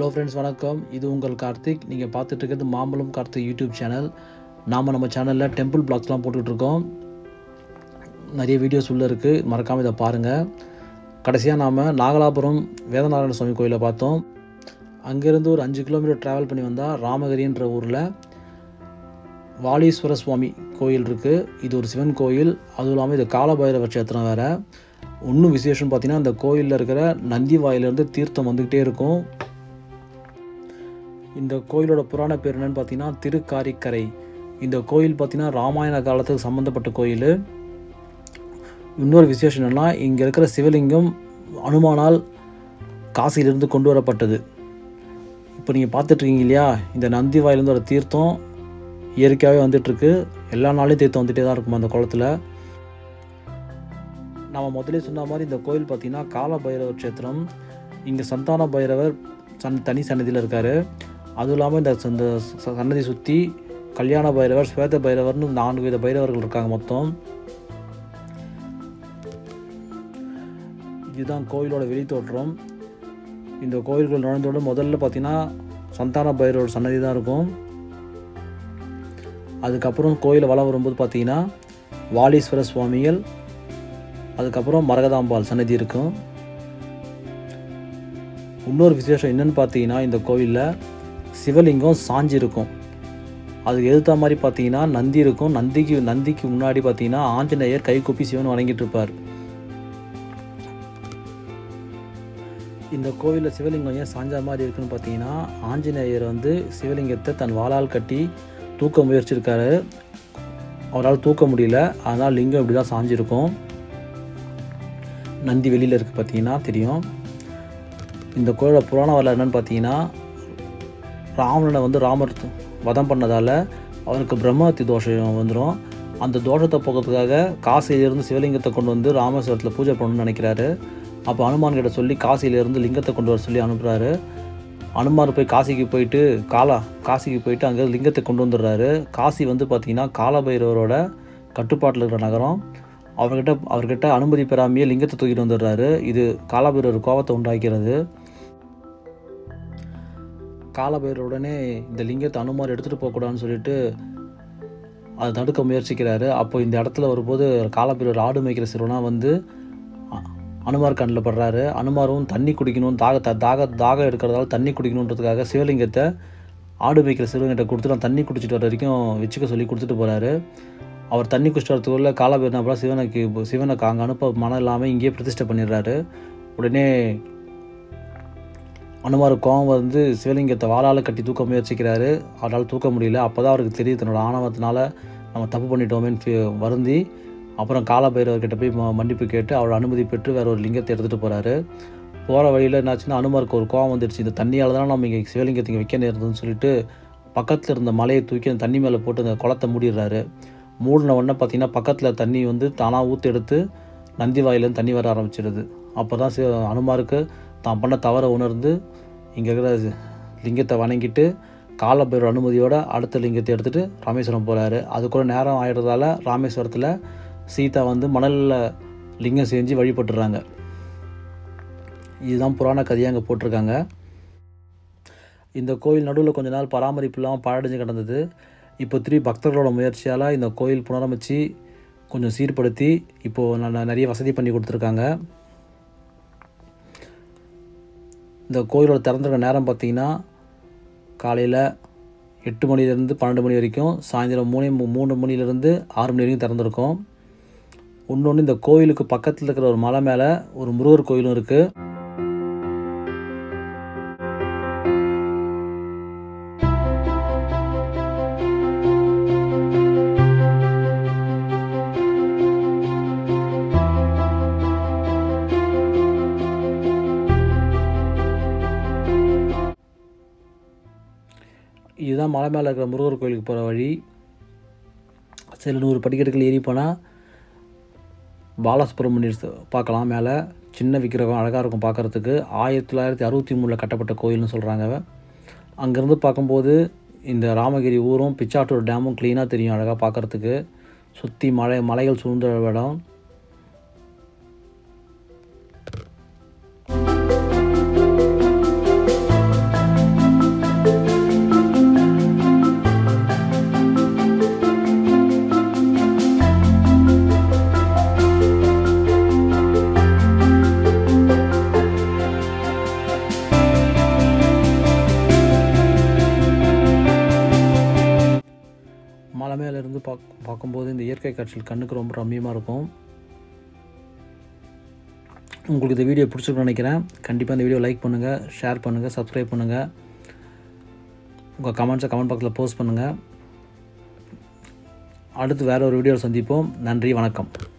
hello friends வணக்கம் இது உங்கள் கார்த்திக் நீங்கள் பார்த்துட்டு இருக்கிறது மாம்பழம் கார்த்திக் யூடியூப் சேனல் நாம் நம்ம சேனலில் டெம்பிள் பிளாக்ஸ்லாம் போட்டுட்ருக்கோம் நிறைய வீடியோஸ் உள்ளே இருக்குது மறக்காமல் இதை பாருங்கள் கடைசியாக நாம் நாகலாபுரம் வேதநாராயண சுவாமி கோயிலை பார்த்தோம் அங்கேருந்து ஒரு அஞ்சு கிலோமீட்டர் ட்ராவல் பண்ணி வந்தால் ராமகிரின்ற ஊரில் வாலீஸ்வர சுவாமி கோயில் இருக்குது இது ஒரு சிவன் கோயில் அதுவும் இல்லாமல் இது காலபைரவ க்ஷேத்திரம் வேறு இன்னும் விசேஷம் பார்த்தீங்கன்னா இந்த கோயிலில் இருக்கிற நந்தி வாயிலிருந்து தீர்த்தம் வந்துக்கிட்டே இருக்கும் இந்த கோயிலோட புராண பேர் என்னன்னு பார்த்தீங்கன்னா திருக்காரிக்கரை இந்த கோயில் பார்த்தீங்கன்னா ராமாயண காலத்துக்கு சம்மந்தப்பட்ட கோயில் இன்னொரு விசேஷம் என்னென்னா இங்கே இருக்கிற சிவலிங்கம் அனுமானால் காசியிலிருந்து கொண்டு வரப்பட்டது இப்போ நீங்கள் பார்த்துட்ருக்கீங்க இல்லையா இந்த நந்தி வாயிலிருந்து வர தீர்த்தம் இயற்கையாகவே வந்துட்டுருக்கு எல்லா நாளையும் தீர்த்தம் வந்துகிட்டே தான் இருக்கும் அந்த குளத்தில் நம்ம முதலே சொன்ன மாதிரி இந்த கோயில் பார்த்திங்கன்னா கால பைரவர் க்ஷேத்திரம் இங்கே சந்தான பைரவர் சன் தனி சன்னதியில் இருக்கார் அதுவும் இல்லாமல் இந்த இந்த ச- சன்னதி சுற்றி கல்யாண பைரவர் ஸ்வேத பைரவர்னு நான்கு வித பைரவர்கள் இருக்காங்க மொத்தம் இதுதான் கோயிலோட வெளித்தோற்றம் இந்த கோயில்கள் நுழைந்தோட முதல்ல பார்த்தீங்கன்னா சந்தான பைரவர் சன்னதி தான் இருக்கும் அதுக்கப்புறம் கோயிலை வளம் வரும்போது பார்த்தீங்கன்னா வாலீஸ்வர சுவாமிகள் அதுக்கப்புறம் மரகதாம்பாள் சன்னதி இருக்கும் இன்னொரு விசேஷம் என்னன்னு பார்த்தீங்கன்னா இந்த கோவிலில் சிவலிங்கம் சாஞ்சி இருக்கும் அதுக்கு எதிர்த்த மாதிரி பார்த்தீங்கன்னா நந்தி இருக்கும் நந்திக்கு நந்திக்கு முன்னாடி பார்த்தீங்கன்னா ஆஞ்சநேயர் கைகூப்பி சிவன் வணங்கிட்டு இருப்பார் இந்த கோவிலில் சிவலிங்கம் ஏன் சாஞ்ச மாதிரி இருக்குன்னு பார்த்தீங்கன்னா ஆஞ்சநேயர் வந்து சிவலிங்கத்தை தன் வாளால் கட்டி தூக்க முயற்சிருக்காரு அவரால் தூக்க முடியல அதனால் லிங்கம் இப்படி தான் சாஞ்சிருக்கும் நந்தி வெளியில் இருக்குது பார்த்தீங்கன்னா தெரியும் இந்த கோயிலோட புராண வரலாறு என்னன்னு பார்த்தீங்கன்னா ராவணனை வந்து ராமர் து- வதம் பண்ணதால் அவருக்கு பிரம்மஹத்தி தோஷம் வந்துடும் அந்த தோஷத்தை போக்கிறதுக்காக காசியிலிருந்து சிவலிங்கத்தை கொண்டு வந்து ராமேஸ்வரத்தில் பூஜை பண்ணணும்னு நினைக்கிறாரு அப்போ அனுமான் கிட்ட சொல்லி காசியிலேருந்து லிங்கத்தை கொண்டு வர சொல்லி அனுப்புகிறாரு அனுமார் போய் காசிக்கு போயிட்டு காலா காசிக்கு போயிட்டு அங்கே லிங்கத்தை கொண்டு வந்துடுறாரு காசி வந்து பார்த்திங்கன்னா காலபைரவரோட கட்டுப்பாட்டில் இருக்கிற நகரம் அவர்கிட்ட அவர்கிட்ட அனுமதி பெறாமையே லிங்கத்தை தூக்கிட்டு வந்துடுறாரு இது காலபைரவர் கோபத்தை உண்டாக்கிறது காலபைரவர் உடனே இந்த லிங்கத்தை அனுமார் எடுத்துகிட்டு போகக்கூடாதுன்னு சொல்லிட்டு அதை தடுக்க முயற்சிக்கிறாரு அப்போ இந்த இடத்துல வரும்போது காலபைரவர் ஆடு மேய்க்கிற சிறுவனா வந்து அ- அனுமார் கண்ணில் படுறாரு அனுமாரும் தண்ணி குடிக்கணும் தாக த- தாக தாகம் எடுக்கிறதால தண்ணி குடிக்கணுன்றதுக்காக சிவலிங்கத்தை ஆடு மேய்க்கிற சிறுவங்கிட்ட கொடுத்து நான் தண்ணி குடிச்சிட்டு வர வரைக்கும் வச்சுக்க சொல்லி கொடுத்துட்டு போகிறாரு அவர் தண்ணி குடிச்சிட்டு வரதுக்குள்ள காலபைரவனா சிவனுக்கு சிவனை அங்கே அனுப்ப மனம் இல்லாமல் இங்கேயே பிரதிஷ்டை பண்ணிடுறாரு உடனே அனுமார் கோவம் வந்து சிவலிங்கத்தை வாளால் கட்டி தூக்க முயற்சிக்கிறாரு அவரால் தூக்க முடியல அப்போ தான் அவருக்கு தெரியுது தன்னோட ஆணவத்தினால நம்ம தப்பு பண்ணிட்டோமேன்னு ஃபீ- வருந்தி அப்புறம் காலபைரவர்கிட்ட போய் ம- மன்னிப்பு கேட்டு அவரோட அனுமதி பெற்று வேற ஒரு லிங்கத்தை எடுத்துகிட்டு போகிறாரு போகிற வழியில் என்னாச்சுன்னா அனுமாருக்கு ஒரு கோவம் வந்துடுச்சு இந்த தண்ணியால் தான் நம்ம இங்கே சிவலிங்கத்தை இங்கே வைக்க நேர்ந்ததுன்னு சொல்லிட்டு பக்கத்தில் இருந்த மலையை தூக்கி அந்த தண்ணி மேலே போட்டு அந்த குளத்தை மூடிடுறாரு மூடின உடனே பார்த்தீங்கன்னா பக்கத்தில் தண்ணி வந்து தானாக ஊற்றி எடுத்து நந்தி வாயிலேருந்து தண்ணி வர ஆரம்பிச்சிடுது அப்போ தான் சிவ அனுமாருக்கு தான் பண்ண தவறை உணர்ந்து இங்கே இருக்கிற லிங்கத்தை வணங்கிட்டு காலபைரவர் அனுமதியோட அடுத்த லிங்கத்தை எடுத்துகிட்டு ராமேஸ்வரம் போகிறாரு அதுக்குள்ள நேரம் ஆயிடுறதால ராமேஸ்வரத்தில் சீதா வந்து மணலில் லிங்கம் செஞ்சு வழிபட்டுறாங்க இதுதான் புராண கதையாக அங்கே போட்டிருக்காங்க இந்த கோயில் நடுவில் கொஞ்ச நாள் பராமரிப்பு இல்லாமல் பாழடைஞ்சு கிடந்தது இப்போ திரும்பி பக்தர்களோட முயற்சியால் இந்த கோயில் புனரமைச்சு கொஞ்சம் சீர்படுத்தி இப்போது ந- நிறைய வசதி பண்ணி கொடுத்துருக்காங்க இந்த கோயிலோட திறந்திருக்க நேரம் பார்த்தீங்கன்னா காலையில் எட்டு மணிலேருந்து பன்னெண்டு மணி வரைக்கும் சாயந்தரம் மூணு மூணு மணிலேருந்து ஆறு மணி வரைக்கும் திறந்திருக்கும் இன்னொன்று இந்த கோயிலுக்கு பக்கத்தில் இருக்கிற ஒரு மலை மேலே ஒரு முருகர் கோயிலும் இருக்குது இதுதான் மலை மேலே இருக்கிற முருகர் கோயிலுக்கு போகிற வழி சில நூறு படிக்கட்டுகள் ஏறி போனால் பாலசுப்ரமணியர் ச- பார்க்கலாம் மேலே சின்ன விக்கிரகம் அழகாக இருக்கும் பார்க்குறதுக்கு ஆயிரத்தி தொள்ளாயிரத்தி அறுபத்தி மூணில் கட்டப்பட்ட கோயில்னு சொல்கிறாங்க அங்கேருந்து பார்க்கும்போது இந்த ராமகிரி ஊரும் பிச்சாட்டூர் டேமும் க்ளீனாக தெரியும் அழகாக பார்க்குறதுக்கு சுற்றி மலை மலைகள் சூழ்ந்த இடம் பாக் பார்க்கும்போது இந்த இயற்கை காட்சிகள் கண்ணுக்கு ரொம்ப ரம்மியமாக இருக்கும் உங்களுக்கு இந்த வீடியோ பிடிச்சிருக்குன்னு நினைக்கிறேன் கண்டிப்பாக இந்த வீடியோ லைக் பண்ணுங்கள் ஷேர் பண்ணுங்கள் சப்ஸ்கிரைப் பண்ணுங்கள் உங்கள் கமெண்ட்ஸை கமெண்ட் பாக்ஸில் போஸ்ட் பண்ணுங்கள் அடுத்து வேறு ஒரு வீடியோவில் சந்திப்போம் நன்றி வணக்கம்